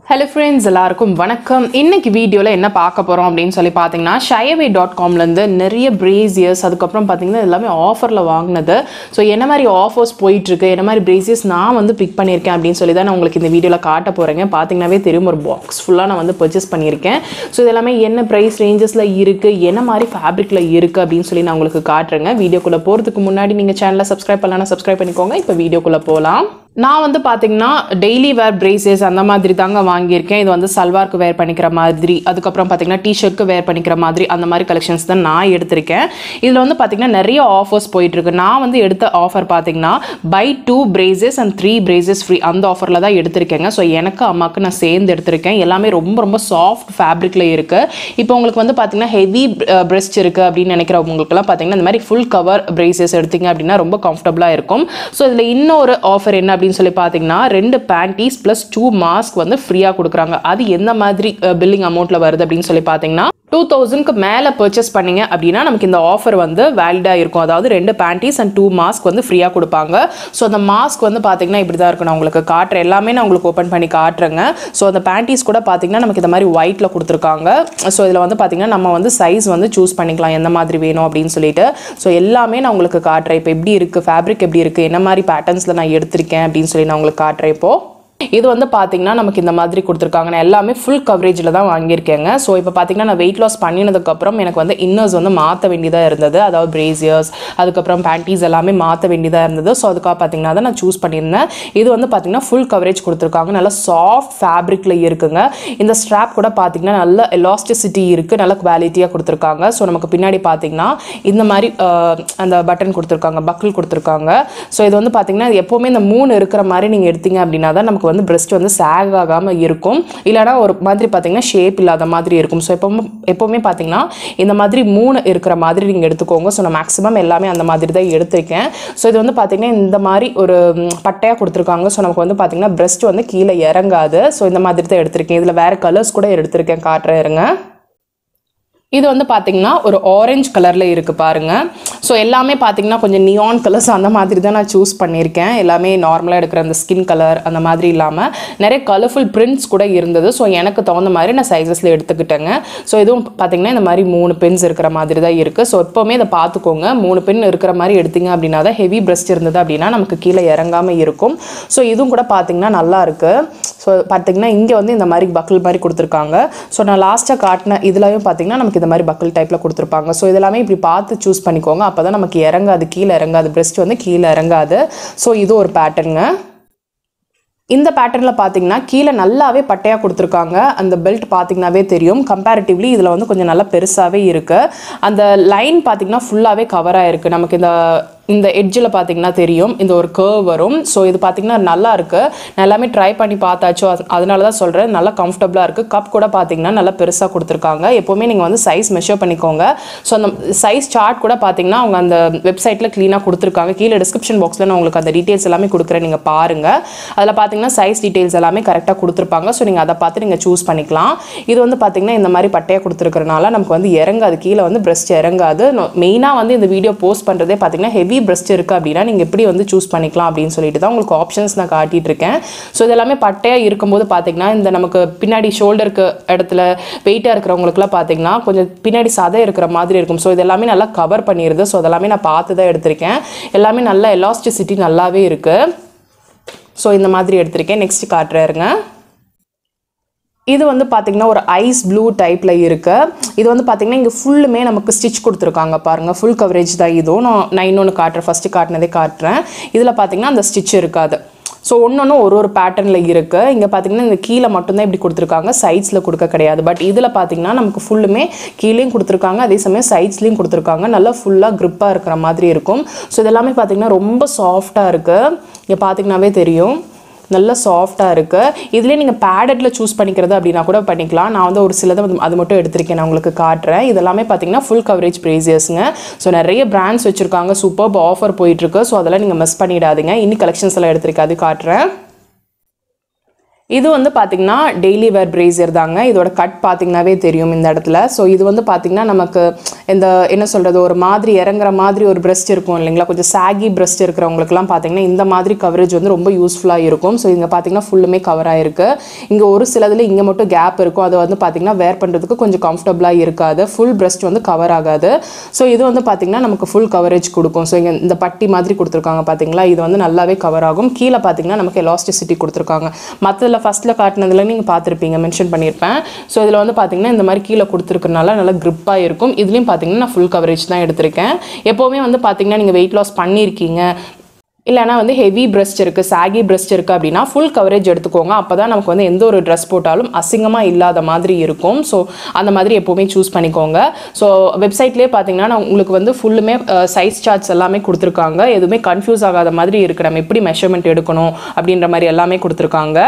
hello friends எல்லாருக்கும் வணக்கம் இன்னைக்கு வீடியோவில் என்ன பார்க்க போகிறோம் அப்படின்னு சொல்லி பார்த்தீங்கன்னா ஷயவே டாட் காம்லேருந்து நிறைய பிரேசியர்ஸ் அதுக்கப்புறம் பார்த்தீங்கன்னா எல்லாமே ஆஃபரில் வாங்கினது ஸோ என்ன மாதிரி ஆஃபர்ஸ் போயிட்டுருக்கு என்ன மாதிரி பிரேசியர்ஸ் நான் வந்து பிக் பண்ணியிருக்கேன் அப்படின்னு சொல்லி தான் நான் உங்களுக்கு இந்த வீடியோவில் காட்ட போகிறேங்க பார்த்தீங்கன்னாவே தெரியும் ஒரு பாக்ஸ் ஃபுல்லாக நான் வந்து பர்ச்சேஸ் பண்ணியிருக்கேன் ஸோ இது எல்லாமே என்ன ப்ரைஸ் ரேஞ்சஸில் இருக்குது என்ன மாதிரி ஃபேப்ரிக்கில் இருக்குது அப்படின்னு சொல்லி நான் உங்களுக்கு காட்டுறேங்க வீடியோக்குள்ளே போகிறதுக்கு முன்னாடி நீங்கள் சேனலை சப்ஸ்கிரைப் பண்ணலாம் சப்ஸ்கிரைப் பண்ணிக்கோங்க இப்போ வீடியோக்குள்ளே போகலாம் நான் வந்து பார்த்தீங்கன்னா டெய்லி வேர் பிரேசஸ் அந்த மாதிரி தாங்க வாங்கியிருக்கேன் இது வந்து சல்வார்க்கு வேர் பண்ணிக்கிற மாதிரி அதுக்கப்புறம் பார்த்தீங்கன்னா டிஷர்ட்க்கு வேர் பண்ணிக்கிற மாதிரி அந்த மாதிரி கலெக்ஷன்ஸ் தான் நான் எடுத்திருக்கேன் இதில் வந்து பார்த்தீங்கன்னா நிறைய ஆஃபர்ஸ் போயிட்டுருக்கு நான் வந்து எடுத்த ஆஃபர் பார்த்தீங்கன்னா buy two bras and three bras free அந்த ஆஃபரில் தான் எடுத்திருக்கேங்க ஸோ எனக்கு அம்மாவுக்கு நான் சேர்ந்து எடுத்திருக்கேன் எல்லாமே ரொம்ப ரொம்ப சாஃப்ட் ஃபேப்ரிக்கில் இருக்குது இப்போ உங்களுக்கு வந்து பார்த்தீங்கன்னா ஹெவி பிரெஸ்ட் இருக்குது அப்படின்னு நினைக்கிறவங்களுக்குலாம் பார்த்தீங்கன்னா இந்த மாதிரி ஃபுல் கவர் பிரேசஸ் எடுத்தீங்க அப்படின்னா ரொம்ப கம்ஃபர்டபுளாக இருக்கும் ஸோ இதில் இன்னொரு ஆஃபர் என்ன அப்படின்னு சொல்லி பார்த்தீங்கன்னா ரெண்டு பேண்டீஸ் ப்ளஸ் டூ மாஸ்க் வந்து ஃப்ரீயாக கொடுக்குறாங்க அது எந்த மாதிரி பில்லிங் அமௌண்ட்டில் வருது அப்படின்னு சொல்லி பார்த்தீங்கன்னா டூ தௌசண்ட்க்கு மேலே பர்ச்சேஸ் பண்ணீங்க அப்படின்னா நமக்கு இந்த ஆஃபர் வந்து வேலிடாக இருக்கும் அதாவது ரெண்டு பேண்டீஸ் அண்ட் டூ மாஸ்க் வந்து ஃப்ரீயாக கொடுப்பாங்க ஸோ அந்த மாஸ்க் வந்து பார்த்தீங்கன்னா இப்படி தான் இருக்கும் நான் உங்களுக்கு காட்டுறேன் எல்லாமே நான் உங்களுக்கு ஓப்பன் பண்ணி காட்டுறேங்க ஸோ அந்த பேண்டீஸ் கூட பார்த்தீங்கன்னா நமக்கு இந்த மாதிரி ஒயிட்டில் கொடுத்துருக்காங்க ஸோ இதில் வந்து பார்த்தீங்கன்னா நம்ம வந்து சைஸ் வந்து சூஸ் பண்ணிக்கலாம் எந்த மாதிரி வேணும் அப்படின்னு சொல்லிட்டு ஸோ எல்லாமே நான் உங்களுக்கு காட்டுறேன் இப்போ எப்படி இருக்குது ஃபேப்ரிக் எப்படி இருக்குது என்ன மாதிரி பேட்டர்ன்ஸில் நான் எடுத்திருக்கேன் அப்படின்னு சொல்லி நான் உங்களுக்கு காட்டுறேன் இப்போது இது வந்து பார்த்தீங்கன்னா நமக்கு இந்த மாதிரி கொடுத்துருக்காங்க நான் எல்லாமே ஃபுல் கவரேஜில் தான் வாங்கியிருக்கேங்க ஸோ இப்போ பார்த்தீங்கன்னா நான் வெயிட் லாஸ் பண்ணினதுக்கப்புறம் எனக்கு வந்து இன்னர்ஸ் வந்து மாற்ற வேண்டியதாக இருந்தது அதாவது பிரேசியர்ஸ் அதுக்கப்புறம் பேண்டீஸ் எல்லாமே மாற்ற வேண்டியதாக இருந்தது ஸோ அதுக்காக பார்த்தீங்கன்னா தான் நான் சூஸ் பண்ணியிருந்தேன் இது வந்து பார்த்தீங்கன்னா ஃபுல் கவரேஜ் கொடுத்துருக்காங்க நல்லா சாஃப்ட் ஃபேப்ரிக்கில் இருக்குங்க இந்த ஸ்ட்ராப் கூட பார்த்தீங்கன்னா நல்ல எலாஸ்டிசிட்டி இருக்குது நல்ல குவாலிட்டியாக கொடுத்துருக்காங்க ஸோ நமக்கு பின்னாடி பார்த்தீங்கன்னா இந்த மாதிரி அஹ், அந்த பட்டன் கொடுத்துருக்காங்க பக்கிள் கொடுத்துருக்காங்க ஸோ இது வந்து பார்த்தீங்கன்னா இது எப்போவுமே இந்த மூணு இருக்கிற மாதிரி நீங்கள் எடுத்தீங்க அப்படின்னா தான் நமக்கு வந்து பிரஸ்ட் வந்து சேக் ஆகாமல் இருக்கும் இல்லைனா ஒரு மாதிரி பார்த்தீங்கன்னா ஷேப் இல்லாத மாதிரி இருக்கும் ஸோ எப்பவுமே எப்போவுமே பார்த்தீங்கன்னா இந்த மாதிரி மூணு இருக்கிற மாதிரி நீங்கள் எடுத்துக்கோங்க ஸோ நான் மேக்ஸிமம் எல்லாமே அந்த மாதிரி தான் எடுத்திருக்கேன் ஸோ இது வந்து பார்த்தீங்கன்னா இந்த மாதிரி ஒரு ம், பட்டையாக கொடுத்துருக்காங்க ஸோ நமக்கு வந்து பார்த்தீங்கன்னா பிரஸ்ட் வந்து கீழே இறங்காது ஸோ இந்த மாதிரி தான் எடுத்திருக்கேன் இதில் வேறு கலர்ஸ் கூட எடுத்திருக்கேன் காட்டுறேன் இருங்க இது வந்து பார்த்தீங்கன்னா ஒரு ஆரஞ்சு கலரில் இருக்குது பாருங்க ஸோ எல்லாமே பார்த்தீங்கன்னா கொஞ்சம் நியான் கலர்ஸ் அந்த மாதிரி தான் நான் சூஸ் பண்ணியிருக்கேன் எல்லாமே நார்மலாக எடுக்கிற அந்த ஸ்கின் கலர் அந்த மாதிரி இல்லாமல் நிறைய கலர்ஃபுல் பிரிண்ட்ஸ் கூட இருந்தது ஸோ எனக்கு தகுந்த மாதிரி நான் சைஸஸில் எடுத்துக்கிட்டேங்க ஸோ இதுவும் பார்த்தீங்கன்னா இந்த மாதிரி மூணு பென்ஸ் இருக்கிற மாதிரி தான் இருக்குது ஸோ எப்போவுமே இதை பார்த்துக்கோங்க மூணு பென் இருக்கிற மாதிரி எடுத்தீங்க அப்படின்னா தான் ஹெவி பிரஸ்ட் இருந்தது அப்படின்னா நமக்கு கீழே இறங்காமல் இருக்கும் ஸோ இதுவும் கூட பார்த்தீங்கன்னா நல்லா இருக்குது ஸோ பார்த்தீங்கன்னா இங்கே வந்து இந்த மாதிரி பக்கிள் மாதிரி கொடுத்துருக்காங்க ஸோ நான் லாஸ்ட்டாக காட்டின இதுலையும் பார்த்தீங்கன்னா நமக்கு இந்த மாதிரி பக்கிள் டைப்பில் கொடுத்துருப்பாங்க ஸோ இதெல்லாமே இப்படி பார்த்து சூஸ் பண்ணிக்கோங்க அப்போ தான் நமக்கு இறங்காது கீழே இறங்காது பிரஸ்ட் வந்து கீழே இறங்காது ஸோ இது ஒரு பேட்டர்னுங்க இந்த பேட்டர்னில் பார்த்தீங்கன்னா கீழே நல்லாவே பட்டையாக கொடுத்துருக்காங்க அந்த பெல்ட் பார்த்தீங்கன்னாவே தெரியும் கம்பேரிட்டிவ்லி இதில் வந்து கொஞ்சம் நல்லா பெருசாகவே இருக்குது அந்த லைன் பார்த்தீங்கன்னா ஃபுல்லாகவே கவர் ஆகிருக்கு நமக்கு இந்த இந்த எட்ஜில் பார்த்தீங்கன்னா தெரியும் இந்த ஒரு கேர்வ் வரும் ஸோ இது பார்த்தீங்கன்னா நல்லா இருக்குது நான் எல்லாமே ட்ரை பண்ணி பார்த்தாச்சோ அது- அதனால தான் சொல்கிறேன் நல்லா கம்ஃபர்டபுளாக இருக்குது கப் கூட பார்த்தீங்கன்னா நல்லா பெருசாக கொடுத்துருக்காங்க எப்போவுமே நீங்கள் வந்து சைஸ் மெஷர் பண்ணிக்கோங்க ஸோ அந்த சைஸ் சார்ட் கூட பார்த்தீங்கன்னா அவங்க அந்த வெப்சைட்டில் க்ளீனாக கொடுத்துருக்காங்க கீழே டிஸ்கிரிப்ஷன் பாக்ஸில் நான் உங்களுக்கு அந்த டீட்டெயில்ஸ் எல்லாமே கொடுக்குறேன் நீங்கள் பாருங்கள் அதில் பார்த்தீங்கன்னா சைஸ் டீட்டெயில்ஸ் எல்லாமே கரெக்டாக கொடுத்துருப்பாங்க ஸோ நீங்கள் அதை பார்த்து நீங்கள் சூஸ் பண்ணிக்கலாம் இது வந்து பார்த்தீங்கன்னா இந்த மாதிரி பட்டையாக கொடுத்துருக்கறனால நமக்கு வந்து இறங்காது கீழே வந்து பிரஸ்ட் இறங்காது மெயினாக வந்து இந்த வீடியோ போஸ்ட் பண்ணுறதே பார்த்தீங்கன்னா ஹெவி பிரஸ்ட் இருக்குது அப்படின்னா நீங்கள் எப்படி வந்து சூஸ் பண்ணிக்கலாம் அப்படின்னு சொல்லிட்டு தான் உங்களுக்கு ஆப்ஷன்ஸ் நான் காட்டிட்டு இருக்கேன் ஸோ இது எல்லாமே பட்டையாக இருக்கும்போது பார்த்தீங்கன்னா இந்த நமக்கு பின்னாடி ஷோல்டருக்கு இடத்துல வெயிட்டாக இருக்கிறவங்களுக்குலாம் பார்த்தீங்கன்னா கொஞ்சம் பின்னாடி சதை இருக்கிற மாதிரி இருக்கும் ஸோ இது எல்லாமே நல்லா கவர் பண்ணிடுது ஸோ அதெல்லாமே நான் பார்த்து தான் எடுத்திருக்கேன் எல்லாமே நல்ல எலாஸ்டிசிட்டி நல்லாவே இருக்குது ஸோ இந்த மாதிரி எடுத்திருக்கேன் நெக்ஸ்ட் காட்டுறாருங்க இது வந்து பார்த்திங்கன்னா ஒரு ஐஸ் ப்ளூ டைப்பில் இருக்கு இது வந்து பார்த்திங்கன்னா இங்கே ஃபுல்லுமே நமக்கு ஸ்டிச் கொடுத்துருக்காங்க பாருங்கள் ஃபுல் கவரேஜ் தான் இதுவும் நான் நான் இன்னொன்று காட்டுறேன் ஃபஸ்ட்டு காட்டினதே காட்டுறேன் இதில் பார்த்திங்கன்னா அந்த ஸ்டிச் இருக்காது ஸோ ஒன்று ஒரு ஒரு பேட்டர்னில் இருக்குது இங்கே பார்த்தீங்கன்னா இந்த கீழே மட்டும்தான் இப்படி கொடுத்துருக்காங்க சைட்ஸில் கொடுக்க கிடையாது பட் இதில் பார்த்தீங்கன்னா நமக்கு ஃபுல்லுமே கீழேயும் கொடுத்துருக்காங்க அதே சமயம் சைட்ஸ்லேயும் கொடுத்துருக்காங்க நல்லா ஃபுல்லாக grip-ஆ இருக்கிற மாதிரி இருக்கும் ஸோ இதெல்லாமே பார்த்தீங்கன்னா ரொம்ப சாஃப்டாக இருக்குது இங்கே பார்த்தீங்கன்னாவே தெரியும் நல்ல சாஃப்டாக இருக்குது இதுலேயே நீங்கள் பேடட்டில் சூஸ் பண்ணிக்கிறது அப்படின்னா கூட பண்ணிக்கலாம் நான் வந்து ஒரு சிலதை வந்து அது மட்டும் எடுத்திருக்கேன் நான் உங்களுக்கு காட்டுறேன் இதெல்லாமே பார்த்தீங்கன்னா ஃபுல் கவரேஜ் ப்ரைஸஸ்ங்க ஸோ நிறைய பிராண்ட்ஸ் வச்சுருக்காங்க சூப்பர் ஆஃபர் போயிட்டுருக்கு ஸோ அதெல்லாம் நீங்கள் மிஸ் பண்ணிடாதீங்க இன்னி கலெக்ஷன்ஸ் எல்லாம் எடுத்திருக்கேன் அது காட்டுறேன் இது வந்து பார்த்தீங்கன்னா டெய்லி வேர் பிரேசியர் தாங்க இதோட கட் பார்த்தீங்கன்னாவே தெரியும் இந்த இடத்துல ஸோ இது வந்து பார்த்தீங்கன்னா நமக்கு இந்த என்ன சொல்கிறது ஒரு மாதிரி இறங்குற மாதிரி ஒரு பிரஸ்ட் இருக்கும் இல்லைங்களா கொஞ்சம் சாகி பிரஸ்ட் இருக்கிறவங்களுக்குலாம் பார்த்தீங்கன்னா இந்த மாதிரி கவரேஜ் வந்து ரொம்ப யூஸ்ஃபுல்லாக இருக்கும் ஸோ இங்கே பார்த்தீங்கன்னா ஃபுல்லுமே கவர் ஆயிருக்கு இங்கே ஒரு சிலதில் இங்கே மட்டும் கேப் இருக்கும் அது வந்து பார்த்தீங்கன்னா வேர் பண்ணுறதுக்கு கொஞ்சம் கம்ஃபர்டபுளாக இருக்காது ஃபுல் பிரஸ்ட் வந்து கவர் ஆகாது ஸோ இது வந்து பார்த்தீங்கன்னா நமக்கு ஃபுல் கவரேஜ் கொடுக்கும் ஸோ இங்கே இந்த பட்டி மாதிரி கொடுத்துருக்காங்க பார்த்தீங்களா இது வந்து நல்லாவே கவர் ஆகும் கீழே பார்த்தீங்கன்னா நமக்கு எலாஸ்டிசிட்டி கொடுத்துருக்காங்க மற்றதில் ஃபஸ்ட்டில் காட்டினதுல நீங்கள் பார்த்துருப்பீங்க மென்ஷன் பண்ணியிருப்பேன் ஸோ இதில் வந்து பார்த்தீங்கன்னா இந்த மாதிரி கீழே கொடுத்துருக்கனால நல்லா grip-ஆ இருக்கும் இதுலேயும் பார்த்தீங்கன்னா நான் ஃபுல் கவரேஜ் தான் எடுத்திருக்கேன் எப்போவுமே வந்து பார்த்தீங்கன்னா நீங்கள் வெயிட் லாஸ் பண்ணியிருக்கீங்க இல்லைனா வந்து ஹெவி பிரஸ்ட் இருக்குது சாகி பிரஸ்ட் இருக்குது அப்படின்னா ஃபுல் கவரேஜ் எடுத்துக்கோங்க அப்போ தான் நமக்கு வந்து எந்த ஒரு ட்ரெஸ் போட்டாலும் அசிங்கமாக இல்லாத மாதிரி இருக்கும் ஸோ அந்த மாதிரி எப்போவுமே சூஸ் பண்ணிக்கோங்க ஸோ வெப்சைட்லேயே பார்த்தீங்கன்னா நான் உங்களுக்கு வந்து ஃபுல்லுமே சைஸ் சார்ட்ஸ் எல்லாமே கொடுத்துருக்காங்க எதுவுமே கன்ஃபியூஸ் ஆகாத மாதிரி இருக்குது நம்ம எப்படி மெஷர்மெண்ட் எடுக்கணும் அப்படின்ற மாதிரி எல்லாமே கொடுத்துருக்காங்க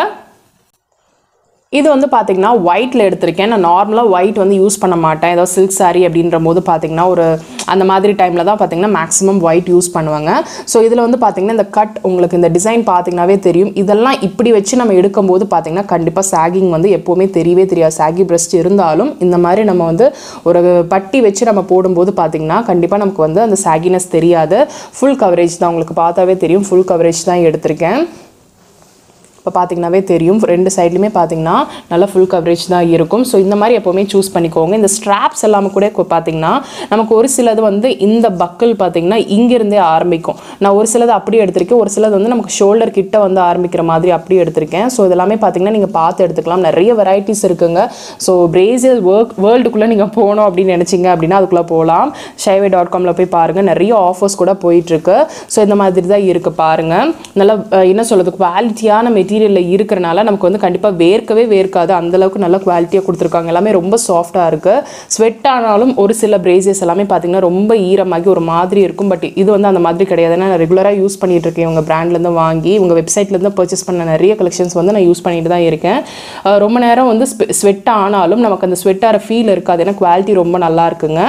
இது வந்து பார்த்தீங்கன்னா ஒயிட்டில் எடுத்திருக்கேன் நான் நார்மலாக ஒயிட் வந்து யூஸ் பண்ண மாட்டேன் ஏதோ சில்க் saree அப்படின்ற போது பார்த்தீங்கன்னா ஒரு அந்த மாதிரி டைமில் தான் பார்த்தீங்கன்னா மேக்ஸிமம் ஒயிட் யூஸ் பண்ணுவாங்க ஸோ இதில் வந்து பார்த்தீங்கன்னா இந்த கட் உங்களுக்கு இந்த டிசைன் பார்த்தீங்கன்னாவே தெரியும் இதெல்லாம் இப்படி வச்சு நம்ம எடுக்கும்போது பார்த்தீங்கன்னா கண்டிப்பாக சாகிங் வந்து எப்போவுமே தெரியவே தெரியாது சாகி பிரஸ்ட் இருந்தாலும் இந்த மாதிரி நம்ம வந்து ஒரு பட்டி வச்சு நம்ம போடும்போது பார்த்தீங்கன்னா கண்டிப்பாக நமக்கு வந்து அந்த சாகினஸ் தெரியாது ஃபுல் கவரேஜ் தான் உங்களுக்கு பார்த்தாவே தெரியும் ஃபுல் கவரேஜ் தான் எடுத்திருக்கேன் இப்போ பார்த்தீங்கன்னாவே தெரியும் ரெண்டு சைட்லையுமே பார்த்தீங்கன்னா நல்லா ஃபுல் கவரேஜ் தான் இருக்கும் ஸோ இந்த மாதிரி எப்போவுமே சூஸ் பண்ணிக்கோங்க இந்த ஸ்ட்ராப்ஸ் எல்லாமே கூட இப்போ பார்த்தீங்கன்னா நமக்கு ஒரு சிலது வந்து இந்த பக்கிள் பார்த்தீங்கன்னா இங்கிருந்தே ஆரம்பிக்கும் நான் ஒரு சிலது அப்படியே எடுத்திருக்கேன் ஒரு சிலது வந்து நமக்கு ஷோல்டர் கிட்ட வந்து ஆரம்பிக்கிற மாதிரி அப்படியே எடுத்திருக்கேன் ஸோ இதெல்லாமே பார்த்தீங்கன்னா நீங்கள் பார்த்து எடுத்துக்கலாம் நிறைய வெரைட்டிஸ் இருக்குங்க ஸோ பிரேசியல் ஒர்க் வேர்ல்டுக்குள்ளே நீங்கள் போகணும் அப்படின்னு நினச்சிங்க அப்படின்னா அதுக்குள்ளே போகலாம் ஷைவே டாட் காமில் போய் பாருங்கள் நிறைய ஆஃபர்ஸ் கூட போயிட்டுருக்கு ஸோ இந்த மாதிரி தான் இருக்குது பாருங்கள் நல்லா அஹ், என்ன சொல்கிறது குவாலிட்டியான மெட்டீரியலில் இருக்கிறனால நமக்கு வந்து கண்டிப்பாக வேர்க்கவே வேர்க்காது அந்தளவுக்கு நல்ல குவாலிட்டியாக கொடுத்துருக்காங்க எல்லாமே ரொம்ப சாஃப்டாக இருக்குது ஸ்வெட் ஆனாலும் ஒரு சில பிரேசஸ் எல்லாமே பார்த்தீங்கன்னா ரொம்ப ஈரமாகி ஒரு மாதிரி இருக்கும் பட் இது வந்து அந்த மாதிரி கிடையாது ஏன்னா நான் ரெகுலராக யூஸ் பண்ணிட்டு இருக்கேன் உங்கள் பிராண்ட்லேருந்து வாங்கி உங்கள் வெப்சைட்லேருந்து பர்ச்சேஸ் பண்ண நிறைய கலெக்ஷன்ஸ் வந்து நான் யூஸ் பண்ணிட்டு தான் இருக்கேன் அஹ், ரொம்ப நேரம் வந்து ஸ்வெட் ஆனாலும் நமக்கு அந்த ஸ்வெட் ஆகிற ஃபீல் இருக்காது ஏன்னா குவாலிட்டி ரொம்ப நல்லா இருக்குங்க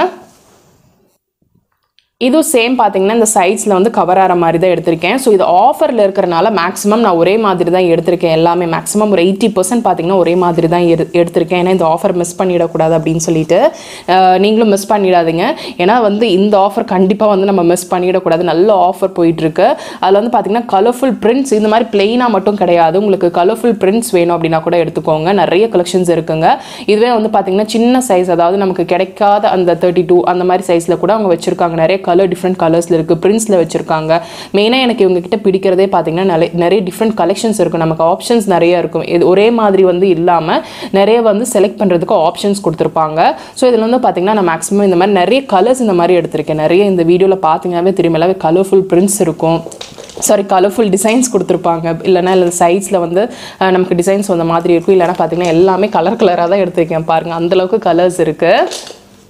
இதுவும் சேம் பார்த்தீங்கன்னா இந்த சைட்ஸில் வந்து கவர் ஆகிற மாதிரி தான் எடுத்திருக்கேன் ஸோ இது ஆஃபரில் இருக்கிறனால மேக்ஸிமம் நான் ஒரே மாதிரி தான் எடுத்திருக்கேன் எல்லாமே மேக்ஸிமம் ஒரு எயிட்டி பர்சன்ட் பார்த்தீங்கன்னா ஒரே மாதிரி தான் எடு எடுத்திருக்கேன் ஏன்னா இந்த ஆஃபர் மிஸ் பண்ணிடக்கூடாது அப்படின்னு சொல்லிட்டு அஹ், நீங்களும் மிஸ் பண்ணிடாதீங்க ஏன்னா வந்து இந்த ஆஃபர் கண்டிப்பாக வந்து நம்ம மிஸ் பண்ணிடக்கூடாது நல்ல ஆஃபர் போயிட்டுருக்கு அதில் வந்து பார்த்தீங்கன்னா கலர்ஃபுல் பிரிண்ட்ஸ் இந்த மாதிரி பிளெயினாக மட்டும் கிடையாது உங்களுக்கு கலர்ஃபுல் பிரிண்ட்ஸ் வேணும் அப்படின்னா கூட எடுத்துக்கோங்க நிறைய கலெக்ஷன்ஸ் இருக்குங்க இதுவே வந்து பார்த்தீங்கன்னா சின்ன சைஸ் அதாவது நமக்கு கிடைக்காத அந்த தேர்ட்டி டூ அந்த மாதிரி சைஸில் கூட அவங்க வச்சுருக்காங்க நிறைய கலர் டிஃப்ரெண்ட் கலர்ஸில் இருக்குது பிரிண்ட்ஸில் வச்சுருக்காங்க மெயினாக எனக்கு இவங்க கிட்ட பிடிக்கிறதே பார்த்தீங்கன்னா நிறைய நிறைய டிஃப்ரெண்ட் கலெக்ஷன்ஸ் இருக்கும் நமக்கு ஆப்ஷன்ஸ் நிறைய இருக்கும் இது ஒரே மாதிரி வந்து இல்லாமல் நிறைய வந்து செலக்ட் பண்ணுறதுக்கு ஆப்ஷன்ஸ் கொடுத்துருப்பாங்க ஸோ இதில் வந்து பார்த்தீங்கன்னா நான் மேக்ஸிமம் இந்த மாதிரி நிறைய கலர்ஸ் இந்த மாதிரி எடுத்திருக்கேன் நிறைய இந்த வீடியோவில் பார்த்தீங்கன்னாவே தெரியும் எல்லாமே கலர்ஃபுல் பிரிண்ட்ஸ் இருக்கும் சாரி கலர்ஃபுல் டிசைன்ஸ் கொடுத்துருப்பாங்க இல்லைனா இல்லை சைட்ஸில் வந்து அஹ், நமக்கு டிசைன்ஸ் வந்த மாதிரி இருக்கும் இல்லைனா பார்த்தீங்கன்னா எல்லாமே கலர் கலராக தான் எடுத்திருக்கேன் பாருங்கள் அந்தளவுக்கு கலர்ஸ் இருக்குது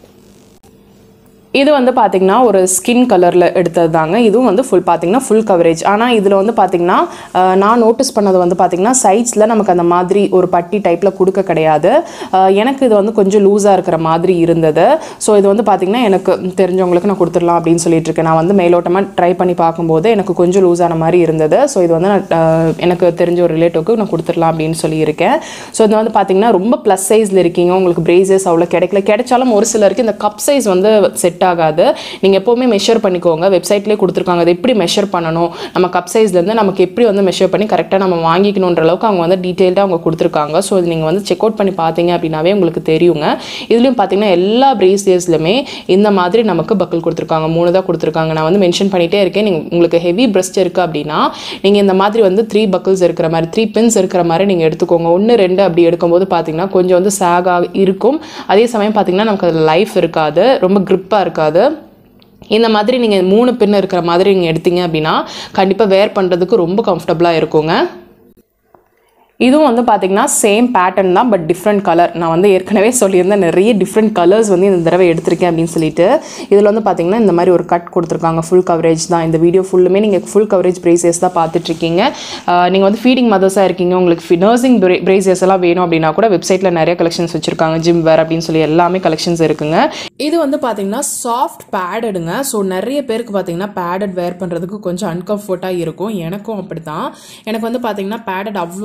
இது வந்து பார்த்தீங்கன்னா ஒரு ஸ்கின் கலரில் எடுத்தது தாங்க இதுவும் வந்து ஃபுல் பார்த்தீங்கன்னா ஃபுல் கவரேஜ் ஆனால் இதில் வந்து பார்த்தீங்கன்னா அஹ், நான் நோட்டீஸ் பண்ணது வந்து பார்த்தீங்கன்னா சைட்ஸில் நமக்கு அந்த மாதிரி ஒரு பட்டி டைப்பில் கொடுக்க கிடையாது அஹ், எனக்கு இது வந்து கொஞ்சம் லூஸாக இருக்கிற மாதிரி இருந்தது ஸோ இது வந்து பார்த்தீங்கன்னா எனக்கு தெரிஞ்சவங்களுக்கு நான் கொடுத்துடலாம் அப்படின்னு சொல்லிட்டு இருக்கேன் நான் வந்து மேலோட்டமாக ட்ரை பண்ணி பார்க்கும்போது எனக்கு கொஞ்சம் லூஸான மாதிரி இருந்தது ஸோ இது வந்து நான் அஹ், எனக்கு தெரிஞ்ச ஒரு ரிலேட்டிவ்க்கு நான் கொடுத்துடலாம் அப்படின்னு சொல்லியிருக்கேன் ஸோ இது வந்து பார்த்தீங்கன்னா ரொம்ப ப்ளஸ் சைஸில் இருக்கீங்க உங்களுக்கு பிரேசஸ் அவ்வளோ கிடைக்கல கிடைச்சாலும் ஒரு சிலருக்கு இந்த கப் சைஸ் வந்து செட் ஆகாது நீங்கள் எப்போவுமே மெஷர் பண்ணிக்கோங்க வெப்சைட்லேயே கொடுத்துருக்காங்க அதை எப்படி மெஷர் பண்ணணும் நம்ம கப் சைஸ்லேருந்து நமக்கு எப்படி வந்து மெஷர் பண்ணி கரெக்டாக நம்ம வாங்கிக்கணுன்ற அளவுக்கு அவங்க வந்து டீட்டெயில்டாக அவங்க கொடுத்துருக்காங்க ஸோ இது நீங்கள் வந்து செக் அவுட் பண்ணி பார்த்தீங்க அப்படின்னாவே உங்களுக்கு தெரியுங்க இதுலேயும் பார்த்தீங்கன்னா எல்லா பிரேஸ்லெட்ஸ்லையுமே இந்த மாதிரி நமக்கு பக்கல் கொடுத்துருக்காங்க மூணு தான் கொடுத்துருக்காங்க நான் வந்து மென்ஷன் பண்ணிகிட்டே இருக்கேன் நீங்கள் உங்களுக்கு ஹெவி பிரஸ்ட் இருக்குது அப்படின்னா நீங்கள் இந்த மாதிரி வந்து த்ரீ பக்கிள்ஸ் இருக்கிற மாதிரி த்ரீ பின்ஸ் இருக்கிற மாதிரி நீங்கள் எடுத்துக்கோங்க ஒன்று ரெண்டு அப்படி எடுக்கும்போது பார்த்தீங்கன்னா கொஞ்சம் வந்து சாகாக இருக்கும் அதே சமயம் பார்த்தீங்கன்னா நமக்கு அதில் லைஃப் இருக்காது ரொம்ப க்ரிப்பாக இருக்காது இந்த மாதிரி நீங்கள் மூணு பின் இருக்கிற மாதிரி நீங்கள் எடுத்தீங்க அப்படின்னா கண்டிப்பாக வேர் பண்ணுறதுக்கு ரொம்ப கம்ஃபர்டபுளாக இருக்குங்க இதுவும் வந்து பார்த்தீங்கன்னா சேம் பேட்டர்ன் தான் பட் டிஃப்ரெண்ட் கலர் நான் வந்து ஏற்கனவே சொல்லியிருந்தேன் நிறைய டிஃப்ரெண்ட் கலர்ஸ் வந்து இந்த தடவை எடுத்திருக்கேன் அப்படின்னு சொல்லிட்டு இதில் வந்து பார்த்தீங்கன்னா இந்த மாதிரி ஒரு கட் கொடுத்துருக்காங்க ஃபுல் கவரேஜ் தான் இந்த வீடியோ ஃபுல்லுமே நீங்கள் ஃபுல் கவரேஜ் பிரேசஸ் தான் பார்த்துட்ருக்கீங்க நீங்கள் வந்து ஃபீடிங் மதர்ஸாக இருக்கீங்க உங்களுக்கு நர்சிங் பிரேசஸ் எல்லாம் வேணும் அப்படின்னா கூட வெப்சைட்டில் நிறைய கலெக்ஷன்ஸ் வச்சுருக்காங்க ஜிம் வேர் அப்படின்னு சொல்லி எல்லாமே கலெக்ஷன்ஸ் இருக்குங்க இது வந்து பார்த்தீங்கன்னா சாஃப்ட் பேடடுங்க ஸோ நிறைய பேருக்கு பார்த்தீங்கன்னா பேடட் வேர் பண்ணுறதுக்கு கொஞ்சம் அன்கம்ஃபர்ட்டாக இருக்கும் எனக்கும் அப்படி தான் எனக்கு வந்து பார்த்தீங்கன்னா பேடட் அவ்வளோவா பிடிக்காது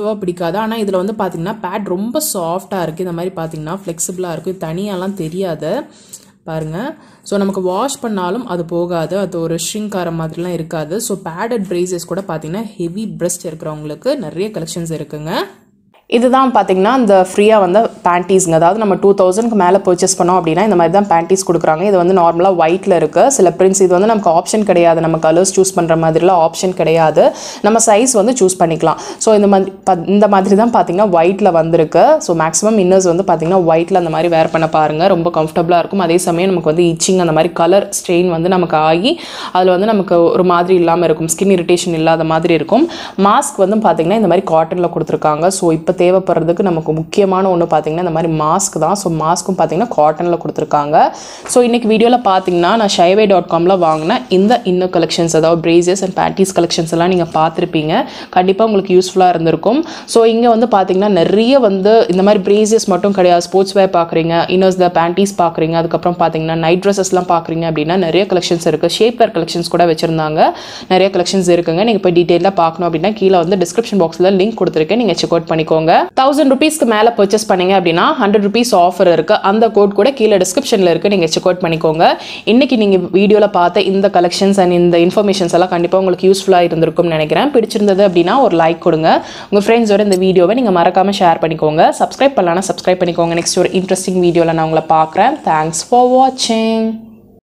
இருக்காது ஆனால் இதில் வந்து பார்த்தீங்கன்னா பேட் ரொம்ப சாஃப்டாக இருக்குது இந்த மாதிரி பார்த்தீங்கன்னா ஃப்ளெக்சிபிளாக இருக்கும் இது தனியாலாம் தெரியாது பாருங்கள் ஸோ நமக்கு வாஷ் பண்ணாலும் அது போகாது அது ஒரு ஷ்ரிங்க் ஆகிற மாதிரிலாம் இருக்காது ஸோ பேடட் பிரேசஸ் கூட பார்த்தீங்கன்னா ஹெவி பிரஸ்ட் இருக்கிறவங்களுக்கு நிறைய கலெக்ஷன்ஸ் இருக்குங்க இதுதான் பார்த்தீங்கன்னா இந்த ஃப்ரீயாக வந்து பேண்டீஸ்ங்க அதாவது நம்ம டூ தௌசண்ட்க்கு மேலே பர்ச்சேஸ் பண்ணோம் அப்படின்னா இந்த மாதிரி தான் பேண்டீஸ் கொடுக்குறாங்க இது வந்து நார்மலாக ஒயிட்டில் இருக்குது சில பிரிண்ட்ஸ் இது வந்து நமக்கு ஆப்ஷன் கிடையாது நம்ம கலர்ஸ் சூஸ் பண்ணுற மாதிரிலாம் ஆப்ஷன் கிடையாது நம்ம சைஸ் வந்து சூஸ் பண்ணிக்கலாம் ஸோ இந்த மாதிரி ப- இந்த மாதிரி தான் பார்த்தீங்கன்னா ஒயிட்டில் வந்திருக்கு ஸோ மேக்ஸிமம் இன்னர்ஸ் வந்து பார்த்தீங்கன்னா ஒயிட்டில் அந்த மாதிரி வேர் பண்ண பாருங்கள் ரொம்ப கம்ஃபர்டபுளாக இருக்கும் அதே சமயம் நமக்கு வந்து இச்சிங் அந்த மாதிரி கலர் ஸ்ட்ரெயின் வந்து நமக்கு ஆகி அதில் வந்து நமக்கு ஒரு மாதிரி இல்லாமல் இருக்கும் ஸ்கின் இரிட்டேஷன் இல்லாத மாதிரி இருக்கும் மாஸ்க் வந்து பார்த்தீங்கன்னா இந்த மாதிரி காட்டனில் கொடுத்துருக்காங்க ஸோ இப்போ தேவைப்படுறதுக்கு நமக்கு முக்கியமான ஒன்று பார்த்தீங்கன்னா இந்த மாதிரி மாஸ்க் தான் ஸோ மாஸ்க்கும் பார்த்தீங்கன்னா காட்டனில் கொடுத்துருக்காங்க ஸோ இன்னைக்கு வீடியோவில் பார்த்தீங்கன்னா நான் ஷைவே டாட் காமில் வாங்கின இந்த இன்னர் கலெக்ஷன்ஸ் அதாவது பிரேசஸ் அண்ட் பேண்டீஸ் கலெக்ஷன்ஸ் எல்லாம் நீங்கள் பார்த்துருப்பீங்க கண்டிப்பாக உங்களுக்கு யூஸ்ஃபுல்லாக இருந்திருக்கும் ஸோ இங்கே வந்து பார்த்தீங்கன்னா நிறைய வந்து இந்த மாதிரி பிரேசஸ் மட்டும் கிடையாது ஸ்போர்ட்ஸ் வேர் பார்க்குறீங்க இன்னர்ஸ் த பேண்டீஸ் பார்க்குறீங்க அதுக்கப்புறம் பார்த்தீங்கன்னா நைட் ட்ரெஸ்ஸஸ்லாம் பார்க்குறீங்க அப்படின்னா நிறைய கலெக்ஷன்ஸ் இருக்குது ஷேப் வேர் கலெக்ஷன்ஸ் கூட வச்சுருந்தாங்க நிறைய கலெக்ஷன்ஸ் இருக்குங்க நீங்கள் போய் டீட்டெயிலாக பார்க்கணும் அப்படின்னா கீழே வந்து டிஸ்கிரிப்ஷன் பாக்ஸில் லிங்க் கொடுத்துருக்கேன் நீங்கள் செக் அவுட் பண்ணிக்கோங்க தௌசண்ட் ருபீஸ்க்கு மேலே பர்ச்சேஸ் பண்ணீங்க அப்படின்னா ஹண்ட்ரட் ருபீஸ் ஆஃபர் இருக்குது அந்த கோட் கூட கீழே டிஸ்கிரிப்ஷனில் இருக்குது நீங்கள் செக் அவுட் பண்ணிக்கோங்க இன்னைக்கு நீங்கள் வீடியோவில் பார்த்த இந்த கலெக்ஷன்ஸ் அண்ட் இந்த இன்ஃபர்மேஷன்ஸ் எல்லாம் கண்டிப்பாக உங்களுக்கு யூஸ்ஃபுல்லாக இருந்திருக்கும்னு நினைக்கிறேன் பிடிச்சிருந்தது அப்படின்னா ஒரு லைக் கொடுங்க உங்கள் ஃப்ரெண்ட்ஸோட இந்த வீடியோவை நீங்கள் மறக்காமல் ஷேர் பண்ணிக்கோங்க சப்ஸ்கிரைப் பண்ணலாம்னா சப்ஸ்கிரைப் பண்ணிக்கோங்க நெக்ஸ்ட் ஒரு இன்ட்ரெஸ்டிங் வீடியோவில் நான் உங்களை பார்க்குறேன் தேங்க்ஸ் ஃபார் வாட்சிங்